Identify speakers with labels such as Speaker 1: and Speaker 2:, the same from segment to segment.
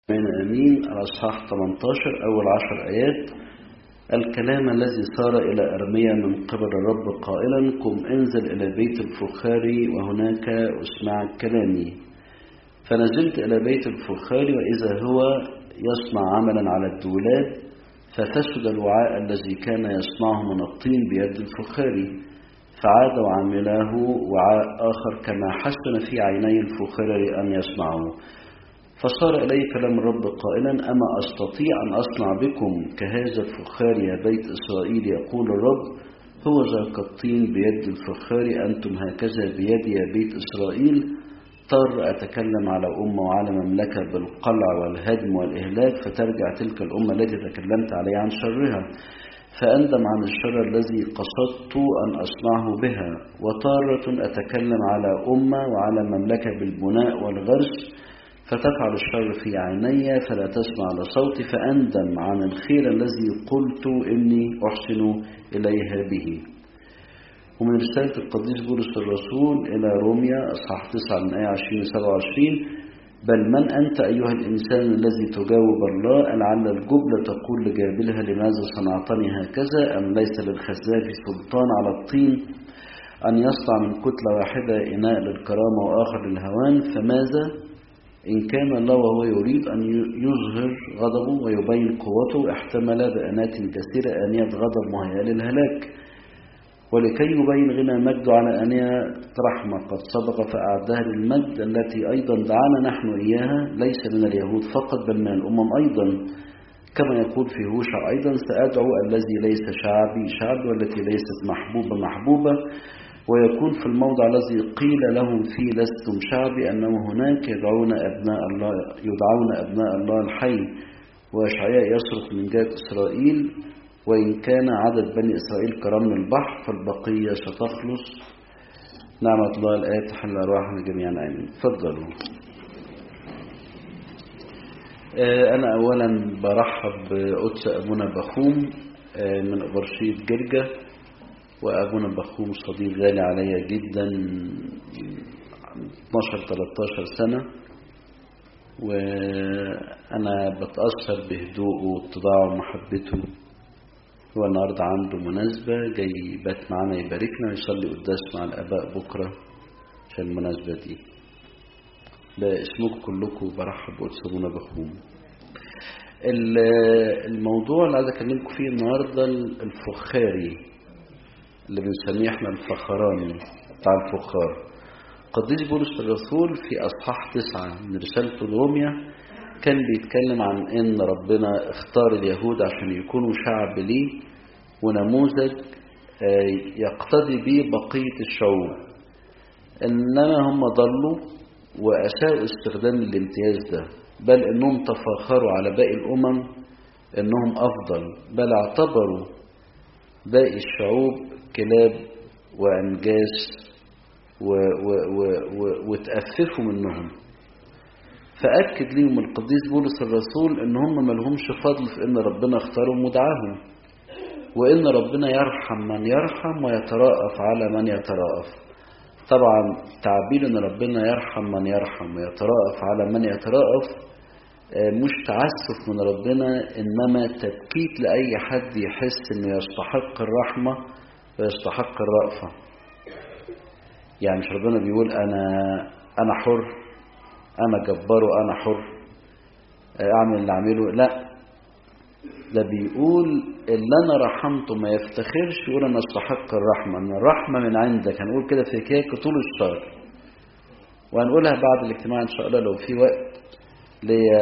Speaker 1: من أمين الأصحاح 18 أول عشر آيات الكلام الذي صار إلى أرميا من قبل الرب قائلا قم انزل إلى بيت الفخاري وهناك اسمع كلامي فنزلت إلى بيت الفخاري وإذا هو يصنع عملا على الدولاب ففسد الوعاء الذي كان يصنعه من الطين بيد الفخاري فعاد وعمله وعاء آخر كما حسن في عيني الفخاري أن يصنعه فصار إلي كلام الرب قائلا أما أستطيع أن أصنع بكم كهذا الفخار يا بيت إسرائيل يقول الرب هو ذاك الطين بيد الفخار أنتم هكذا بيد يا بيت إسرائيل اضطر أتكلم على أمة وعلى مملكة بالقلع والهدم والإهلاك فترجع تلك الأمة التي تكلمت عليها عن شرها فأندم عن الشر الذي قصدت أن أصنعه بها وتارة أتكلم على أمة وعلى مملكة بالبناء والغرس فتفعل الشر في عيني فلا تسمع لصوتي فأندم عن الخير الذي قلت إني أحسن إليها به ومن رسالة القديس بولس الرسول إلى روميا أصحاح 9 من آية 20 27 بل من أنت أيها الإنسان الذي تجاوب الله لعل الجبلة تقول لجابلها لماذا صنعتني هكذا أم ليس للخزاف سلطان على الطين أن يصنع من كتلة واحدة إناء للكرامة وآخر للهوان فماذا إن كان الله وهو يريد أن يظهر غضبه ويبين قوته احتمل بأنات كثيرة آنية غضب مهيئة للهلاك ولكي يبين غنى مجده على آنية رحمة قد سبق فأعدها للمجد التي أيضا دعانا نحن إياها ليس من اليهود فقط بل من الأمم أيضا كما يقول في هوشع أيضا سأدعو الذي ليس شعبي شعبي والتي ليست محبوبة محبوبة ويكون في الموضع الذي قيل لهم فيه لستم شعبي أنه هناك يدعون أبناء الله يدعون أبناء الله الحي وأشعياء يصرخ من جهة إسرائيل وإن كان عدد بني إسرائيل كرمل البحر فالبقية ستخلص نعمة الله الآية تحل أرواحنا جميعا آمين تفضلوا أنا أولا برحب بقدس أبونا بخوم من أبرشية جرجة وأبونا بخوم صديق غالي عليا جدا 12-13 سنة وأنا بتأثر بهدوءه واتضاعه ومحبته هو النهاردة عنده مناسبة جاي بات معانا يباركنا ويصلي قداس مع الآباء بكرة عشان المناسبة دي باسمكم كلكم برحب بقدس أبونا بخوم الموضوع اللي عايز أكلمكم فيه النهاردة الفخاري اللي بنسميه احنا الفخراني بتاع الفخار قديس بولس الرسول في اصحاح تسعة من رسالته لروميا كان بيتكلم عن ان ربنا اختار اليهود عشان يكونوا شعب ليه ونموذج يقتدي به بقية الشعوب انما هم ضلوا واساءوا استخدام الامتياز ده بل انهم تفاخروا على باقي الامم انهم افضل بل اعتبروا باقي الشعوب كلاب وأنجاس و و و و وتأففوا منهم فأكد ليهم القديس بولس الرسول إن هم ملهمش فضل في إن ربنا اختارهم ودعاهم وإن ربنا يرحم من يرحم ويترأف على من يترأف طبعا تعبير إن ربنا يرحم من يرحم ويترأف على من يترأف مش تعسف من ربنا إنما تبكيت لأي حد يحس إنه يستحق الرحمة ويستحق الرأفة يعني مش ربنا بيقول أنا أنا حر أنا جبار وأنا حر أعمل اللي أعمله لا ده بيقول اللي أنا رحمته ما يفتخرش يقول أنا استحق الرحمة أن الرحمة من عندك هنقول كده في كيك طول الشهر وهنقولها بعد الاجتماع إن شاء الله لو في وقت لي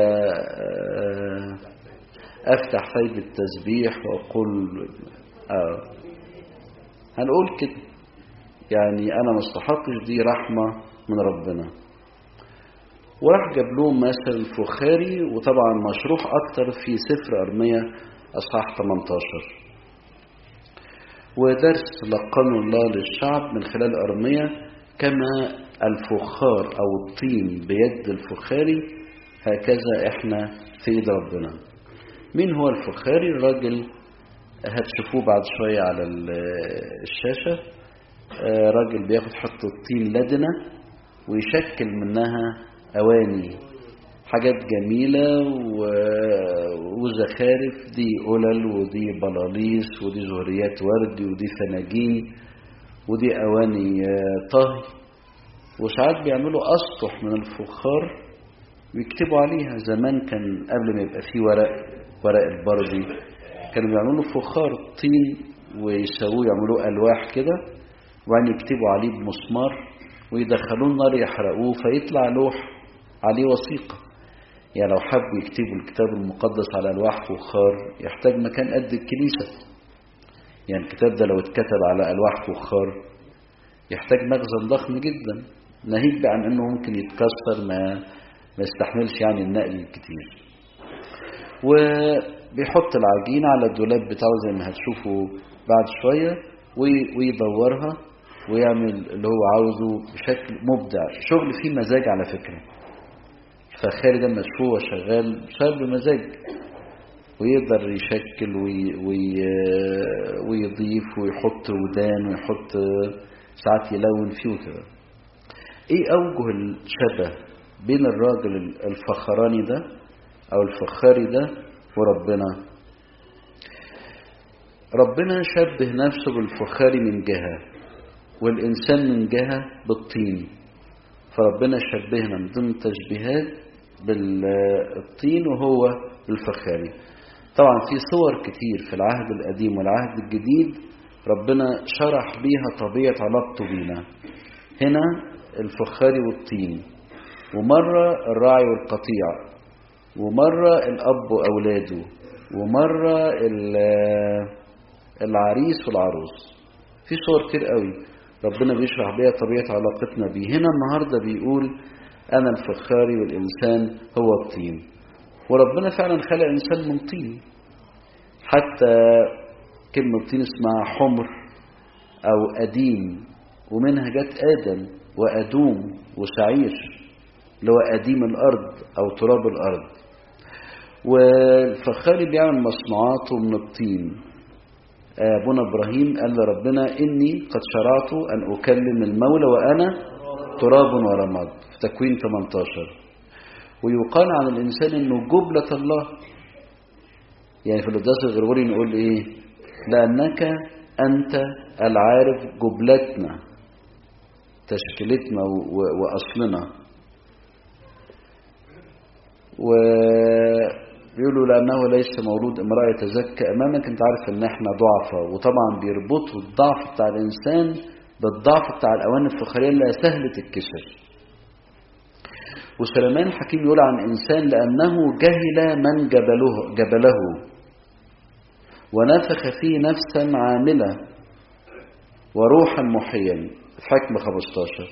Speaker 1: أفتح فايدة التسبيح وأقول آه هنقول كده يعني أنا ما استحقش دي رحمة من ربنا وراح جاب لهم مثل الفخاري وطبعا مشروح أكتر في سفر أرمية أصحاح 18 ودرس لقنه الله للشعب من خلال أرمية كما الفخار أو الطين بيد الفخاري هكذا احنا في ايد ربنا مين هو الفخاري الراجل هتشوفوه بعد شوية على الشاشة راجل بياخد حته طين لدنة ويشكل منها أواني حاجات جميلة و... وزخارف دي قلل ودي بلاليس ودي زهريات ورد ودي فناجين ودي أواني طهي وساعات بيعملوا أسطح من الفخار ويكتبوا عليها زمان كان قبل ما يبقى فيه ورق ورق البردي كانوا بيعملوا فخار طين ويسووه يعملوه ألواح كده وبعدين يكتبوا عليه بمسمار ويدخلوه النار يحرقوه فيطلع لوح عليه وثيقة يعني لو حبوا يكتبوا الكتاب المقدس على ألواح فخار يحتاج مكان قد الكنيسة يعني الكتاب ده لو اتكتب على ألواح فخار يحتاج مخزن ضخم جدا ناهيك عن انه ممكن يتكسر ما ما يستحملش يعني النقل الكتير وبيحط العجينة على الدولاب بتاعه زي ما هتشوفوا بعد شوية ويدورها ويعمل اللي هو عاوزه بشكل مبدع شغل فيه مزاج على فكرة الفخاري ده مشهور شغال شغال بمزاج ويقدر يشكل وي وي ويضيف ويحط ودان ويحط ساعات يلون فيه وكده ايه اوجه الشبه بين الراجل الفخراني ده او الفخاري ده وربنا ربنا شبه نفسه بالفخاري من جهة والإنسان من جهة بالطين فربنا شبهنا من ضمن تشبيهات بالطين وهو بالفخاري طبعا في صور كتير في العهد القديم والعهد الجديد ربنا شرح بيها طبيعة علاقته بينا هنا الفخاري والطين ومرة الراعي والقطيع ومرة الأب وأولاده ومرة العريس والعروس في صور كتير قوي ربنا بيشرح بيها طبيعة علاقتنا بيه هنا النهاردة بيقول أنا الفخاري والإنسان هو الطين وربنا فعلا خلق إنسان من طين حتى كلمة طين اسمها حمر أو أديم ومنها جت آدم وأدوم وسعير اللي هو أديم الأرض أو تراب الأرض والفخاري بيعمل مصنوعاته من الطين أبونا إبراهيم قال لربنا إني قد شرعت أن أكلم المولى وأنا تراب ورماد في تكوين 18 ويقال عن الإنسان إنه جبلة الله يعني في القداس الغروري نقول إيه لأنك أنت العارف جبلتنا تشكيلتنا وأصلنا وبيقولوا لأنه ليس مولود امرأة يتزكى أمامك أنت عارف أن احنا ضعفة وطبعا بيربطوا الضعف بتاع الإنسان بالضعف بتاع الأواني الفخارية اللي سهلة الكسر وسليمان الحكيم يقول عن إنسان لأنه جهل من جبله, جبله ونفخ فيه نفسا عاملة وروحا محيا في حكم 15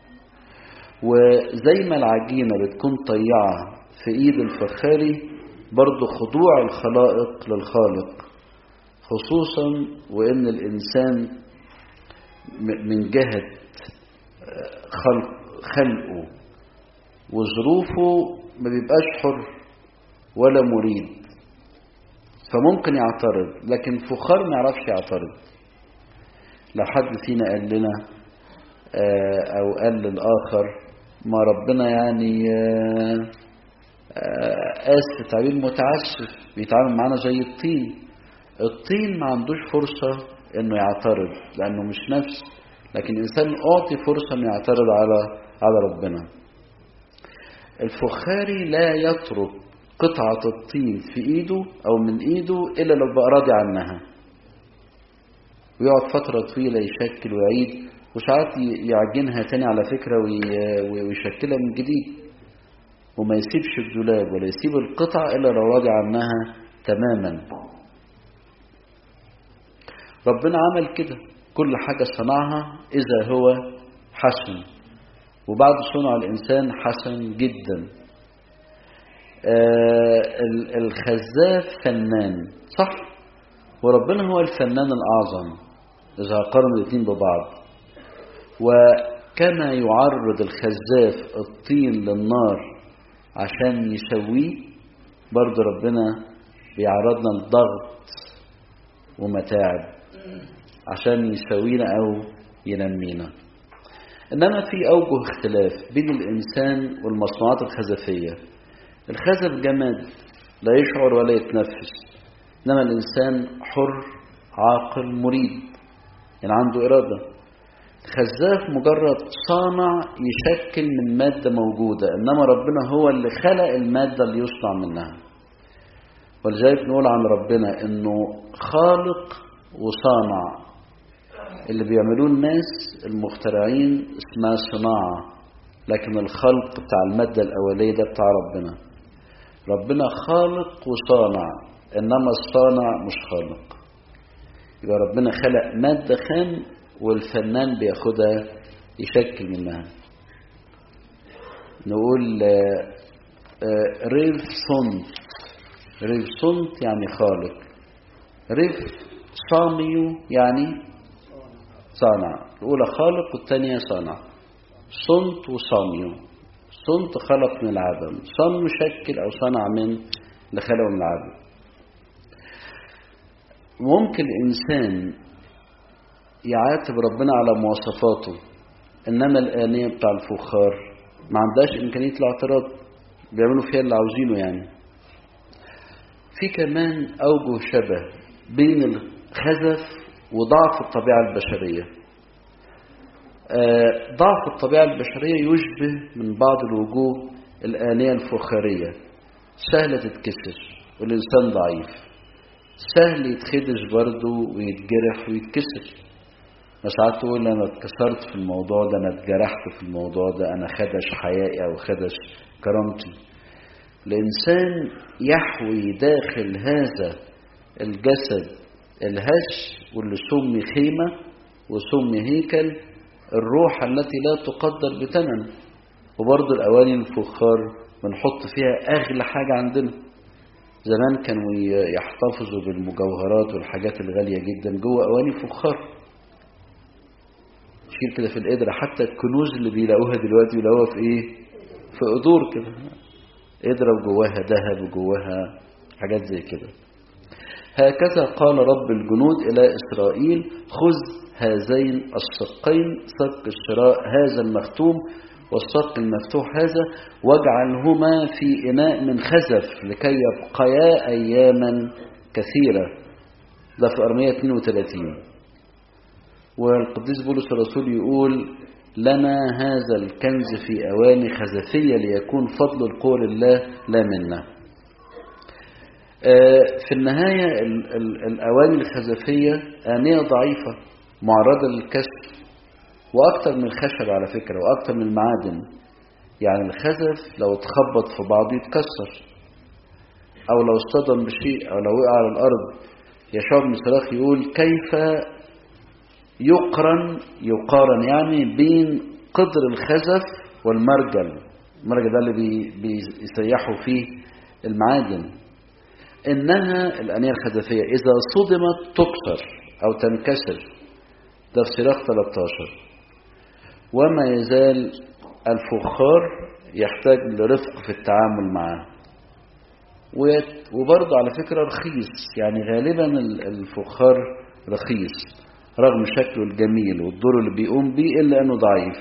Speaker 1: وزي ما العجينة بتكون طيعة في ايد الفخاري برضو خضوع الخلائق للخالق خصوصا وان الانسان من جهة خلق خلقه وظروفه ما بيبقاش حر ولا مريد فممكن يعترض لكن فخار ما يعرفش يعترض لو حد فينا قال لنا او قال للاخر ما ربنا يعني اسف تعبير متعسف بيتعامل معانا زي الطين الطين ما عندوش فرصة انه يعترض لانه مش نفس لكن الانسان اعطي فرصة انه يعترض على على ربنا الفخاري لا يترك قطعة الطين في ايده او من ايده الا لو بقى راضي عنها ويقعد فترة طويلة يشكل ويعيد وساعات يعجنها تاني على فكرة ويشكلها من جديد وما يسيبش الدولاب ولا يسيب القطع إلا لو راضي عنها تماما ربنا عمل كده كل حاجة صنعها إذا هو حسن وبعد صنع الإنسان حسن جدا آه الخزاف فنان صح وربنا هو الفنان الأعظم إذا قارن الاثنين ببعض وكما يعرض الخزاف الطين للنار عشان يسويه برضه ربنا بيعرضنا لضغط ومتاعب عشان يسوينا أو ينمينا إنما في أوجه اختلاف بين الإنسان والمصنوعات الخزفية الخزف جماد لا يشعر ولا يتنفس إنما الإنسان حر عاقل مريد يعني عنده إرادة خزاف مجرد صانع يشكل من مادة موجودة إنما ربنا هو اللي خلق المادة اللي يصنع منها ولذلك نقول عن ربنا إنه خالق وصانع اللي بيعملوه الناس المخترعين اسمها صناعة لكن الخلق بتاع المادة الأولية ده بتاع ربنا ربنا خالق وصانع إنما الصانع مش خالق يبقى ربنا خلق مادة خام والفنان بياخدها يشكل منها نقول ريف صنت ريف صنت يعني خالق ريف صاميو يعني صانع الأولى خالق والثانية صانع صنت وصاميو صنت خلق من العدم صام شكل أو صنع من اللي خلقه من العدم ممكن الإنسان يعاتب ربنا على مواصفاته إنما الآنية بتاع الفخار ما عندهاش إمكانية الاعتراض بيعملوا فيها اللي عاوزينه يعني في كمان أوجه شبه بين الخزف وضعف الطبيعة البشرية آه ضعف الطبيعة البشرية يشبه من بعض الوجوه الآنية الفخارية سهلة تتكسر والإنسان ضعيف سهل يتخدش برضه ويتجرح ويتكسر ساعات تقول انا اتكسرت في الموضوع ده انا اتجرحت في الموضوع ده انا خدش حيائي او خدش كرامتي الانسان يحوي داخل هذا الجسد الهش واللي سمي خيمة وسمي هيكل الروح التي لا تقدر بثمن وبرضه الأواني الفخار بنحط فيها أغلى حاجة عندنا زمان كانوا يحتفظوا بالمجوهرات والحاجات الغالية جدا جوه أواني فخار تشيل كده في القدرة حتى الكنوز اللي بيلاقوها دلوقتي بيلاقوها في ايه في قدور كده قدرة وجواها ذهب وجواها حاجات زي كده هكذا قال رب الجنود إلى إسرائيل خذ هذين الصقين صك الشراء هذا المختوم والصك المفتوح هذا واجعلهما في إناء من خزف لكي يبقيا أياما كثيرة ده في أرمية 32 والقديس بولس الرسول يقول لنا هذا الكنز في أواني خزفية ليكون فضل القوة لله لا منا في النهاية الأواني الخزفية آنية ضعيفة معرضة للكسر وأكثر من الخشب على فكرة وأكثر من المعادن يعني الخزف لو اتخبط في بعضه يتكسر أو لو اصطدم بشيء أو لو وقع على الأرض يشوع بن صراخ يقول كيف يقرن يقارن يعني بين قدر الخزف والمرجل المرجل ده اللي بي بيسيحوا فيه المعادن إنها الأنية الخزفية إذا صدمت تكسر أو تنكسر ده في صراخ 13 وما يزال الفخار يحتاج لرفق في التعامل معاه وبرضه على فكرة رخيص يعني غالبا الفخار رخيص رغم شكله الجميل والدور اللي بيقوم بيه إلا أنه ضعيف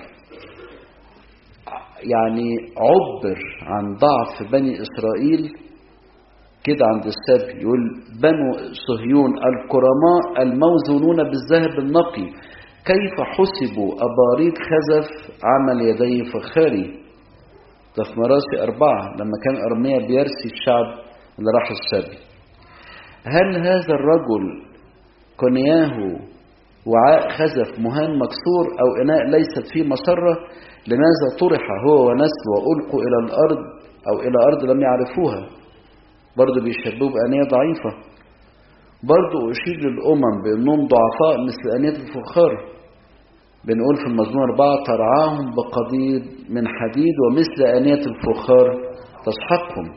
Speaker 1: يعني عبر عن ضعف بني إسرائيل كده عند السبي يقول بنو صهيون الكرماء الموزونون بالذهب النقي كيف حسبوا أباريق خزف عمل يدي فخاري ده في مراسي أربعة لما كان أرميا بيرسي الشعب اللي راح السبي هل هذا الرجل كنياه وعاء خزف مهان مكسور أو إناء ليست فيه مسرة لماذا طرح هو ونسله وألقوا إلى الأرض أو إلى أرض لم يعرفوها برضه بيشبهوا بأنية ضعيفة برضه أشير للأمم بأنهم ضعفاء مثل أنية الفخار بنقول في المزمور أربعة ترعاهم بقضيب من حديد ومثل أنية الفخار تسحقهم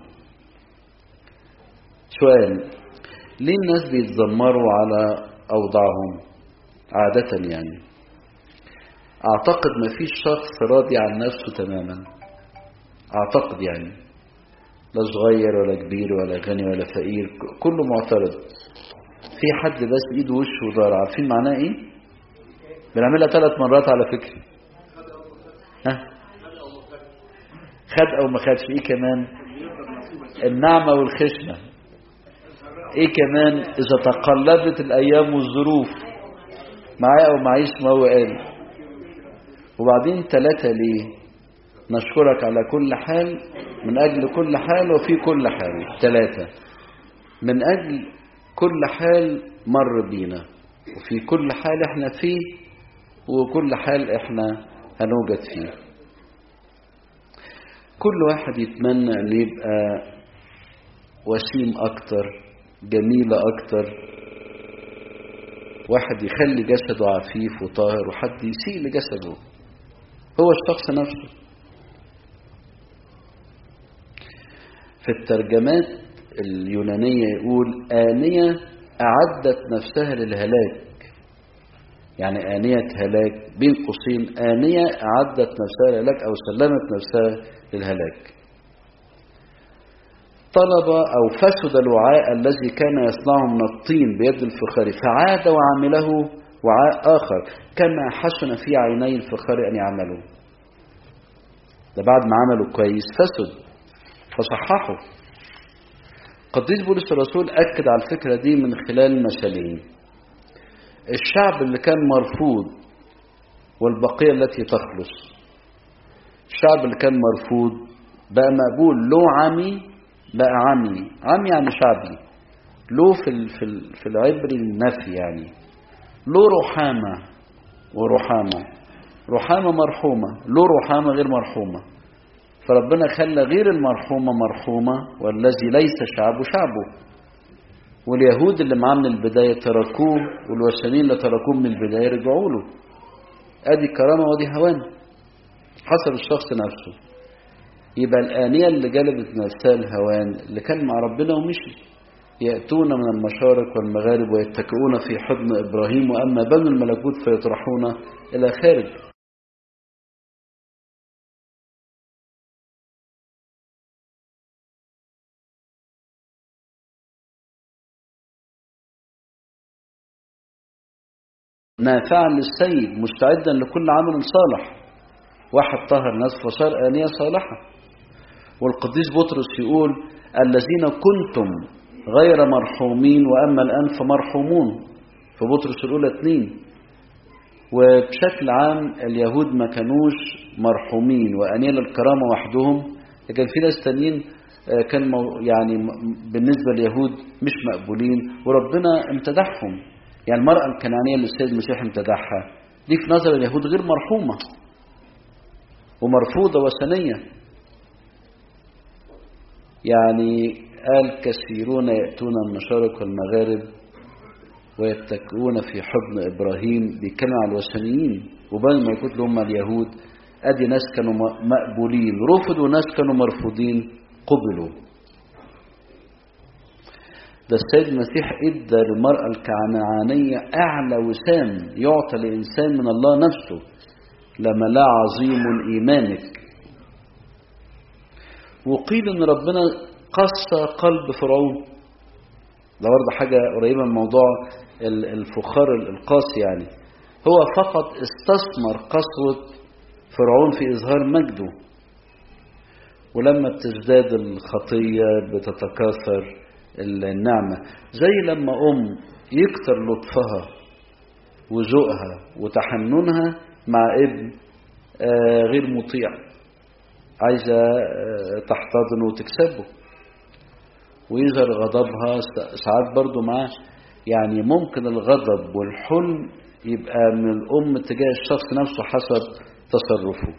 Speaker 1: سؤال ليه الناس بيتذمروا على أوضاعهم عادة يعني أعتقد ما فيش شخص راضي عن نفسه تماما أعتقد يعني لا صغير ولا كبير ولا غني ولا فقير كله معترض في حد بس ايده وش وضهر عارفين معناه ايه بنعملها ثلاث مرات على فكرة ها خد او ما خدش ايه كمان النعمة والخشنة ايه كمان اذا تقلبت الايام والظروف معايا او معيش ما هو قال وبعدين ثلاثة ليه نشكرك على كل حال من اجل كل حال وفي كل حال ثلاثة من اجل كل حال مر بينا وفي كل حال احنا فيه وكل حال احنا هنوجد فيه كل واحد يتمنى ان يبقى وسيم اكتر جميلة اكتر واحد يخلي جسده عفيف وطاهر وحد يسيء لجسده هو الشخص نفسه في الترجمات اليونانية يقول آنية أعدت نفسها للهلاك يعني آنية هلاك بين قوسين آنية أعدت نفسها للهلاك أو سلمت نفسها للهلاك طلب أو فسد الوعاء الذي كان يصنعه من الطين بيد الفخار فعاد وعمله وعاء آخر كما حسن في عيني الفخار أن يعمله ده بعد ما عمله كويس فسد فصححه قديس بولس الرسول أكد على الفكرة دي من خلال مثالين الشعب اللي كان مرفوض والبقية التي تخلص الشعب اللي كان مرفوض بقى مقبول له عمي بقى عمي عمي يعني شعبي له في ال- في ال- في العبري النفي يعني له رحامة ورحامة رحامة مرحومة له رحامة غير مرحومة فربنا خلى غير المرحومة مرحومة والذي ليس شعبه شعبه واليهود اللي معاه من البداية تركوه والوثنيين اللي تركوه من البداية رجعوا له ادي كرامة ودي هوان حسب الشخص نفسه يبقى الآنية اللي جلبت نفسها الهوان اللي كان مع ربنا ومشي يأتون من المشارق والمغارب ويتكئون في حضن إبراهيم وأما بنو الملكوت فيطرحون إلى خارج نافعا للسيد مستعدا لكل عمل صالح واحد طهر ناس فصار آنية صالحة والقديس بطرس يقول الذين كنتم غير مرحومين وأما الآن فمرحومون في بطرس الأولى اتنين وبشكل عام اليهود ما كانوش مرحومين وأنية للكرامة وحدهم لكن في ناس تانيين آه، كان مو- يعني م- بالنسبة لليهود مش مقبولين وربنا امتدحهم يعني المرأة الكنعانية اللي السيد المسيح امتدحها دي في نظر اليهود غير مرحومة ومرفوضة وثنية يعني قال كثيرون يأتون المشارق والمغارب ويتكئون في حضن إبراهيم بيتكلم على الوثنيين وبين ما يكون هم اليهود أدي ناس كانوا م- مقبولين رفضوا وناس كانوا مرفوضين قبلوا ده السيد المسيح ادى للمرأة الكنعانية أعلى وسام يعطى لإنسان من الله نفسه لما لا عظيم إيمانك وقيل إن ربنا قسى قلب فرعون ده برضه حاجة قريبة من موضوع ال- الفخار القاسي يعني هو فقط استثمر قسوة فرعون في إظهار مجده ولما بتزداد الخطية بتتكاثر النعمة زي لما أم يكتر لطفها وذوقها وتحننها مع ابن آه، غير مطيع عايزة آه، تحتضنه وتكسبه ويظهر غضبها س- ساعات برضو معاه يعني ممكن الغضب والحلم يبقى من الأم تجاه الشخص نفسه حسب تصرفه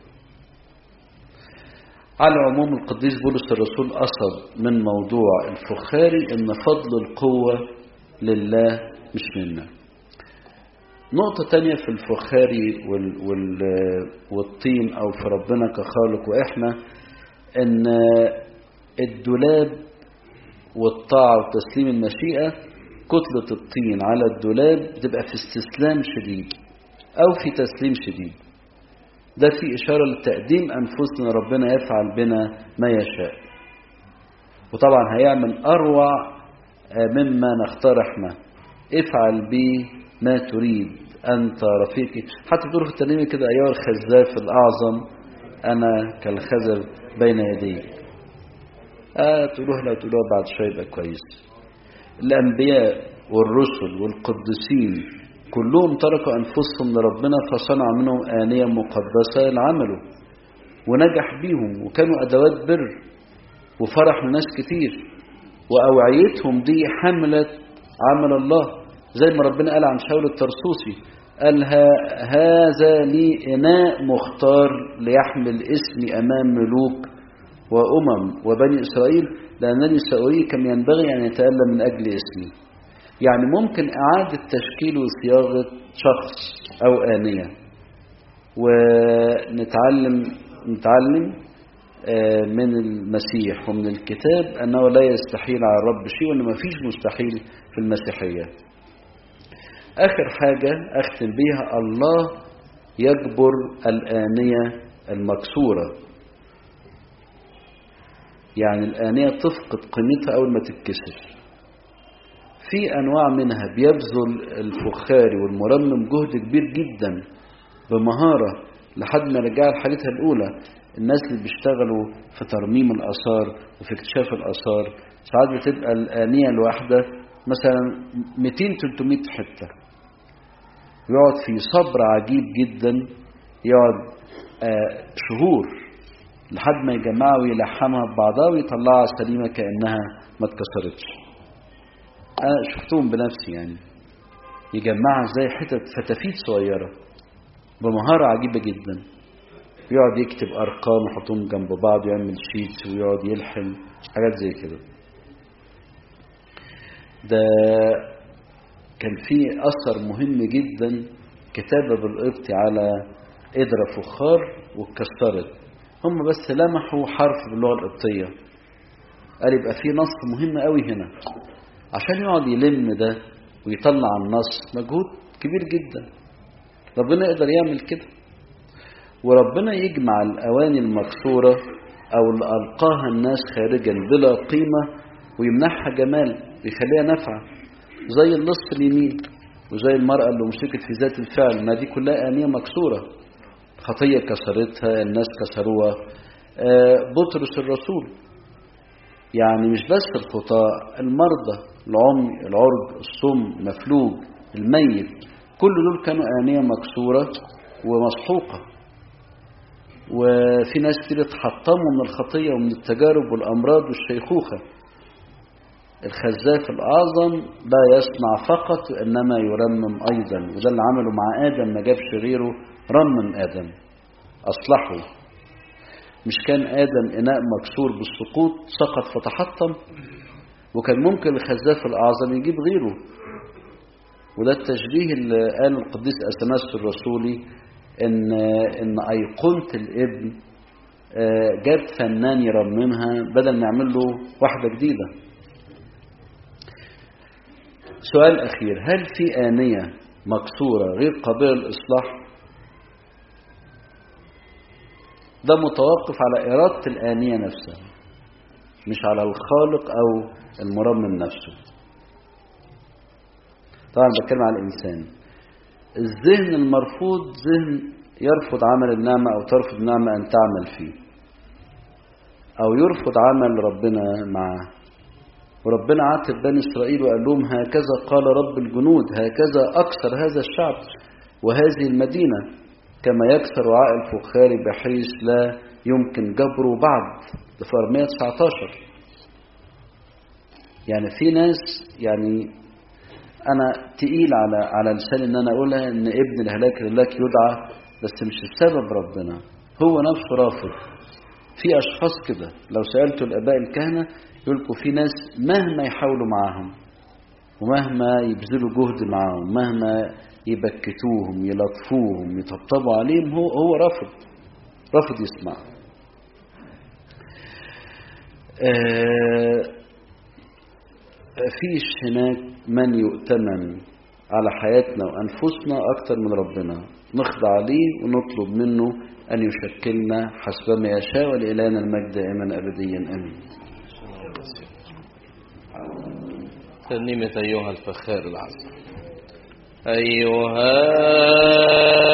Speaker 1: على العموم القديس بولس الرسول قصد من موضوع الفخاري ان فضل القوة لله مش منا نقطة تانية في الفخاري وال وال والطين أو في ربنا كخالق وإحنا إن الدولاب والطاعة وتسليم المشيئة كتلة الطين على الدولاب بتبقى في استسلام شديد أو في تسليم شديد ده في إشارة لتقديم أنفسنا ربنا يفعل بنا ما يشاء وطبعا هيعمل أروع آه، مما نختار احنا افعل بي ما تريد أنت رفيقي حتى بتقول في الترنيمة كده أيها الخزاف الأعظم أنا كالخزف بين يديك آه تقولوها لو تقولوها بعد شوية يبقى كويس الأنبياء والرسل والقديسين كلهم تركوا أنفسهم لربنا فصنع منهم آنية مقدسة لعمله ونجح بيهم وكانوا أدوات بر وفرح لناس كتير وأوعيتهم دي حملت عمل الله زي ما ربنا قال عن شاول الترسوسي قال هذا لي إناء مختار ليحمل اسمي أمام ملوك وأمم وبني إسرائيل لأنني سأريه كم ينبغي أن يتألم من أجل اسمي يعني ممكن إعادة تشكيل وصياغة شخص أو آنية ونتعلم نتعلم من المسيح ومن الكتاب أنه لا يستحيل على الرب شيء وأنه ما فيش مستحيل في المسيحية آخر حاجة أختم بيها الله يجبر الآنية المكسورة يعني الآنية تفقد قيمتها أول ما تتكسر في أنواع منها بيبذل الفخاري والمرمم جهد كبير جدا بمهارة لحد ما رجع لحالتها الأولى الناس اللي بيشتغلوا في ترميم الآثار وفي اكتشاف الآثار ساعات بتبقى الآنية الواحدة مثلا 200-300 حتة يقعد في صبر عجيب جدا يقعد آه شهور لحد ما يجمعها ويلحمها ببعضها ويطلعها سليمة كأنها ما اتكسرتش أنا شفتهم بنفسي يعني يجمعها زي حتت فتافيت صغيرة بمهارة عجيبة جدا يقعد يكتب أرقام يحطهم جنب بعض ويعمل شيت ويقعد يلحم حاجات زي كده ده كان في أثر مهم جدا كتابة بالقبط على قدرة فخار واتكسرت هم بس لمحوا حرف باللغة القبطية قال يبقى في نص مهم قوي هنا عشان يقعد يلم ده ويطلع النص مجهود كبير جدا ربنا يقدر يعمل كده وربنا يجمع الأواني المكسورة أو اللي ألقاها الناس خارجا بلا قيمة ويمنحها جمال ويخليها نافعة زي اللص اليمين وزي المرأة اللي مسكت في ذات الفعل ما دي كلها آنية مكسورة خطية كسرتها الناس كسروها آه بطرس الرسول يعني مش بس الخطاة المرضى العمي العرج الصم مفلوج الميت كل دول كانوا آنية مكسورة ومسحوقة وفي ناس كتير اتحطموا من الخطية ومن التجارب والأمراض والشيخوخة الخزاف الأعظم لا يصنع فقط إنما يرمم أيضا وده اللي عمله مع آدم ما جابش غيره رمم آدم أصلحه مش كان آدم إناء مكسور بالسقوط سقط فتحطم وكان ممكن الخزاف الأعظم يجيب غيره وده التشبيه اللي قاله القديس أثناس الرسولي إن إن أيقونة الابن جاب فنان يرممها بدل ما يعمل له واحدة جديدة سؤال أخير هل في آنية مكسورة غير قابلة للإصلاح ده متوقف على إرادة الآنية نفسها مش على الخالق أو المرمم نفسه طبعا بتكلم على الإنسان الذهن المرفوض ذهن يرفض عمل النعمة أو ترفض النعمة أن تعمل فيه أو يرفض عمل ربنا معاه وربنا عاتب بني إسرائيل وقال لهم هكذا قال رب الجنود هكذا أكثر هذا الشعب وهذه المدينة كما يكسر وعاء الفخار بحيث لا يمكن جبره بعد ده في أرمية 19 يعني في ناس يعني أنا تقيل على على لساني إن أنا أقولها إن ابن الهلاك لله يدعى بس مش بسبب ربنا هو نفسه رافض في أشخاص كده لو سألتوا الآباء الكهنة يقولكوا في ناس مهما يحاولوا معاهم ومهما يبذلوا جهد معاهم مهما يبكتوهم يلطفوهم يطبطبوا عليهم هو هو رافض رافض يسمع آه فيش هناك من يؤتمن على حياتنا وأنفسنا أكتر من ربنا نخضع عليه ونطلب منه أن يشكلنا حسب ما يشاء ولإلهنا المجد دائما أبديا آمين
Speaker 2: ترنيمة أيها الفخار العظيم أيها